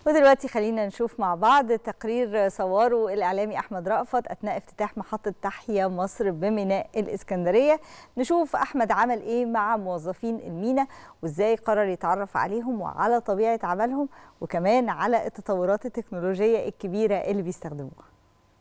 ودلوقتي خلينا نشوف مع بعض تقرير صوره الإعلامي أحمد رأفت أثناء افتتاح محطة تحيا مصر بميناء الإسكندرية نشوف أحمد عمل إيه مع موظفين المينا وإزاي قرر يتعرف عليهم وعلى طبيعة عملهم وكمان على التطورات التكنولوجية الكبيرة اللي بيستخدموها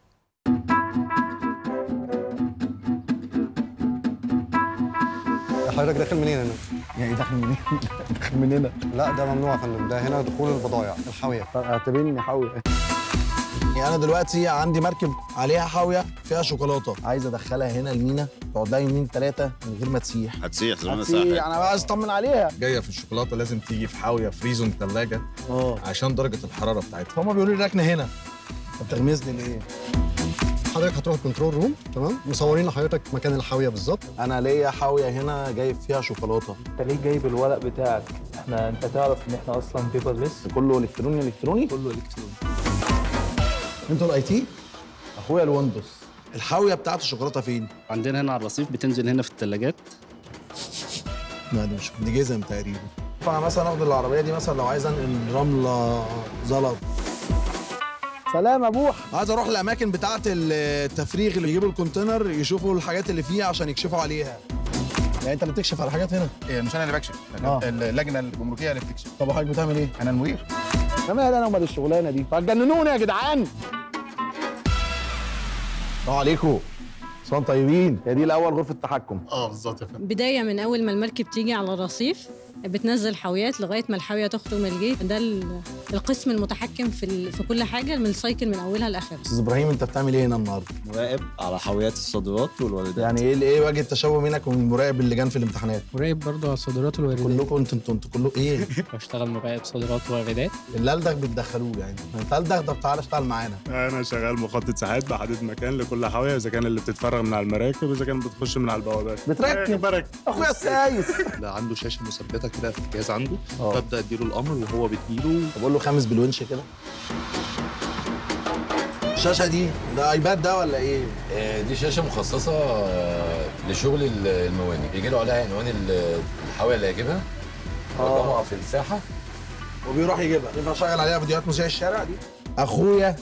حضرتك داخل منين هنا؟ يعني داخل منين؟ داخل من هنا لا ده ممنوع يا فندم ده هنا دخول البضائع الحاويه اعتبرني حاوي يعني انا دلوقتي عندي مركب عليها حاويه فيها شوكولاته عايز ادخلها هنا المينا تقعد لها يومين ثلاثه من غير ما تسيح هتسيح زمان هتسيح، ساحل انا عايز اطمن عليها جايه في الشوكولاته لازم تيجي في حاويه فريزون ثلاجه اه عشان درجه الحراره بتاعتها فهم بيقولوا لي ركنه هنا طب تغمزني ليه؟ حضرتك هتروح الكنترول روم تمام مصورين لحضرتك مكان الحاويه بالظبط انا ليا حاويه هنا جايب فيها شوكولاته انت ليه جايب الورق بتاعك؟ احنا انت تعرف ان احنا اصلا بيبرلس كله الكتروني الكتروني كله الكتروني انتوا الاي تي اخويا الويندوز الحاويه بتاعت الشوكولاته فين؟ عندنا هنا على الرصيف بتنزل هنا في الثلاجات لا دي مش دي جزم تقريبا فانا مثلا اخد العربيه دي مثلا لو عايز انقل رمله زلط سلام يا بوح عايز اروح الاماكن بتاعه التفريغ اللي يجيبوا الكونتينر يشوفوا الحاجات اللي فيها عشان يكشفوا عليها يعني انت اللي بتكشف على حاجات هنا مش انا اللي بكشف آه. اللجنه الجمركيه اللي بتكشف طب حضرتك بتعمل ايه انا المدير انا مالي انا ومال الشغلانه دي هتجننوني يا جدعان السلام عليكم سلام طيبين هي دي الاول غرفه تحكم اه بالظبط يا فندم بداية من أول ما المركب تيجي على الرصيف بتنزل حاويات لغاية ما الحاوية تخرج من الجيت ده ال- القسم المتحكم في ال- في كل حاجة من السايكل من أولها لآخرها استاذ ابراهيم انت بتعمل ايه هنا النهارده مراقب على حاويات الصادرات والواردات يعني ايه ايه وجه التشابه بينك وبين المراقب اللي جان في الامتحانات مراقب برضه على الصادرات والواردات كلكم انتوا انتوا انتوا كله ايه بشتغل مراقب صادرات وواردات اللي الدغ بتدخلوه يعني انت الدغ طب تعالى اشتغل معانا انا شغال مخطط ساعات بحدد مكان لكل حاويه اذا كان اللي بتتفرغ من على المراكب اذا كان بتخش من على البوابات بتركب برك اخويا السايس لا عنده شاشه مثبته كده في الجهاز عنده اه. ببدا اديله الامر وهو بيديله طب اقول له خامس بالونش كده الشاشه دي ده ايباد ده ولا ايه آه، دي شاشه مخصصه آه، لشغل ال- الموانئ بيجي له عليها عنوان ال- الحاويه اللي هيجيبها رقمها في الساحه وبيروح يجيبها ينفع اشغل عليها فيديوهات مذيع الشارع دي اخويا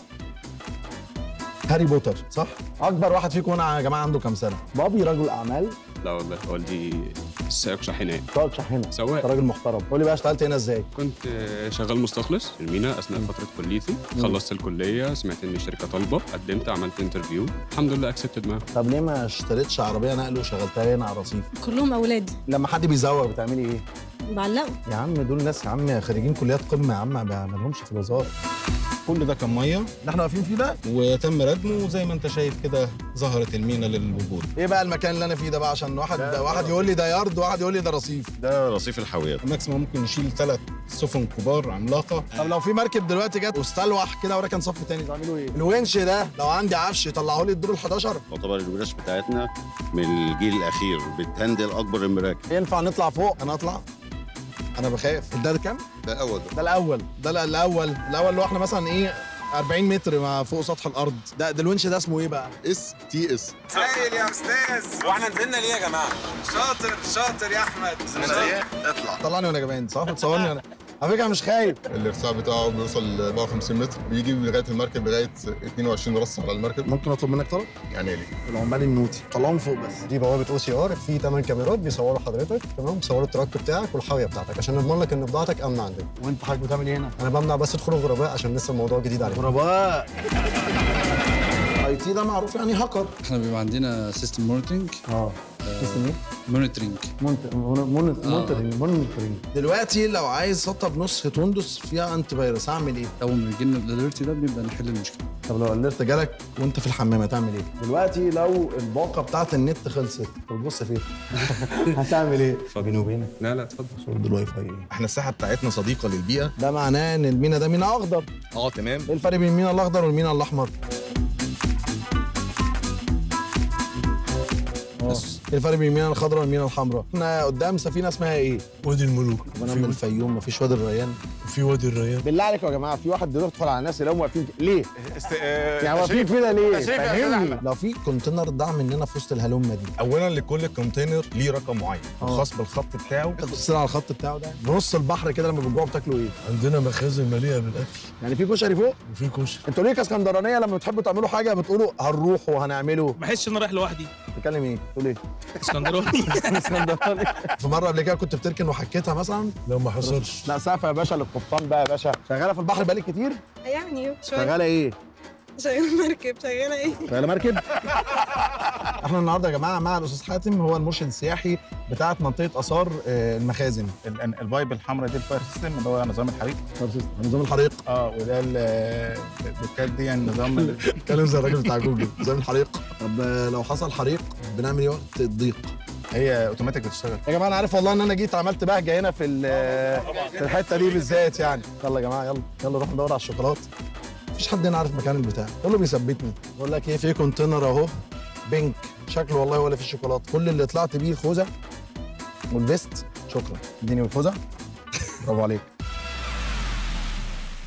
هاري بوتر صح اكبر واحد فيكم هنا يا جماعه عنده كام سنه بابي رجل اعمال لا والله والدي سائق شاحنات تقعد شحنه انت سواق راجل محترم قول لي بقى اشتغلت هنا ازاي كنت شغال مستخلص في المينا اثناء فتره كليتي خلصت الكليه سمعت ان الشركه طالبه قدمت عملت انترفيو الحمد لله اكسبتد معاهم طب ليه ما اشتريتش عربيه نقل وشغلتها هنا على الرصيف كلهم أولادي لما حد بيزوغ بتعملي ايه بعلقوا يا عم دول ناس يا عم خريجين كليات قمه يا عم ما لهمش في الوزاره كل ده كان ميه اللي احنا واقفين فيه ده وتم ردمه وزي ما انت شايف كده ظهرت المينا للوجود ايه بقى المكان اللي انا فيه ده بقى عشان واحد واحد يقول لي ده يارد وواحد يقول لي ده رصيف ده رصيف الحاويات ماكسيموم ممكن نشيل ثلاث سفن كبار عملاقه طب لو في مركب دلوقتي جت واستلوح كده وركن صف تاني تعملوا ايه؟ الونش ده لو عندي عفش طلعوا لي الدور ال 11 تعتبر الورش بتاعتنا من الجيل الاخير بتهندل اكبر المراكب ينفع نطلع فوق انا اطلع انا بخاف ده كام؟ ده اول ده الاول ده لا- الاول الاول اللي هو احنا مثلا ايه 40 متر ما فوق سطح الارض ده ده الونش ده اسمه ايه بقى؟ اس تي اس هايل يا استاذ واحنا نزلنا ليه يا جماعه شاطر شاطر يا احمد اطلع طلعني وانا جبان صح؟ بتصورني انا على فكره مش خايف الارتفاع بتاعه بيوصل ل 54 متر بيجي لغايه المركب لغايه 22 رص على المركب ممكن اطلب منك طلب؟ يعني ليه العمال النوتي طلعهم فوق بس دي بوابه او سي ار في 8 كاميرات بيصوروا حضرتك تمام بيصوروا التراك بتاعك والحاويه بتاعتك عشان نضمن لك ان بضاعتك امنه عندنا وانت حضرتك بتعمل ايه هنا؟ انا بمنع بس دخول الغرباء عشان لسه الموضوع جديد علينا غرباء اي تي ده معروف يعني هاكر احنا بيبقى عندنا سيستم مونيتورنج اه اسمه ايه؟ مونيتورنج مونيتورنج مونيتورنج دلوقتي لو عايز اسطب نسخه ويندوز فيها انتي فيروس اعمل ايه؟ اول ما بيجي لنا الاليرت ده بيبقى نحل المشكله طب لو اليرت جالك وانت في الحمام هتعمل ايه؟ دلوقتي لو الباقه بتاعت النت خلصت طب بص فين؟ هتعمل ايه؟ بيني وبينك لا لا اتفضل صورة الواي فاي ايه؟ احنا الساحه بتاعتنا صديقه للبيئه ده معناه ان المينا ده مينا اخضر اه تمام ايه الفرق بين المينا الاخضر والمينا الاحمر؟ بس ايه الفرق بين المينا الخضراء والمينا الحمراء؟ احنا قدام سفينه اسمها ايه؟ وادي الملوك وانا من الفيوم مفيش وادي الريان في في وادي الريان بالله عليكم يا جماعه في واحد بيدخل على الناس اللي هم واقفين ك- ليه؟ يعني واقفين تشريف. كده ليه؟ تشريف يا أستاذ فهمني أحمد. لو في كونتينر ضاع مننا في وسط الهلومه دي اولا لكل كونتينر ليه رقم معين آه. خاص بالخط بتاعه تختصر على الخط بتاعه ده نص البحر كده لما بتجوعوا بتاكلوا ايه؟ عندنا مخازن مليئه بالاكل يعني في كشري فوق؟ وفي كشري انتوا ليه كاسكندرانيه لما بتحبوا تعملوا حاجه بتقولوا هنروح وهنعمله؟ ما بحسش ان انا رايح لوحدي بتتكلم ايه؟ تقول ايه؟ اسكندراني اسكندراني في مره قبل كده كنت بتركن وحكيتها مثلا لا ما حصلش لا سقف يا باشا للقبطان بقى يا باشا شغاله في البحر بقالك كتير؟ يعني شغاله ايه؟ شغاله مركب شغاله ايه شغاله مركب؟ احنا النهارده يا جماعه مع الاستاذ حاتم هو المرشد السياحي بتاعه منطقه اثار آه، المخازن الفايب الحمراء دي الفاير سيستم اللي هو نظام الحريق نظام الحريق اه وده ال- البوكات دي يعني نظام ال- اتكلم زي الراجل بتاع جوجل نظام الحريق طب آه، لو حصل حريق بنعمل ايه وقت الضيق هي اوتوماتيك بتشتغل يا جماعه انا عارف والله ان انا جيت عملت بهجه هنا في ال- في الحته دي بالذات يعني يلا يا جماعه يلا يلا نروح ندور على الشوكولاته مفيش حد هنا عارف مكان البتاع كله بيثبتني بقول لك ايه في كونتينر اهو بينك شكله والله ولا في الشوكولاته كل اللي طلعت بيه الخوذه والفيست شكرا اديني الخوذه برافو عليك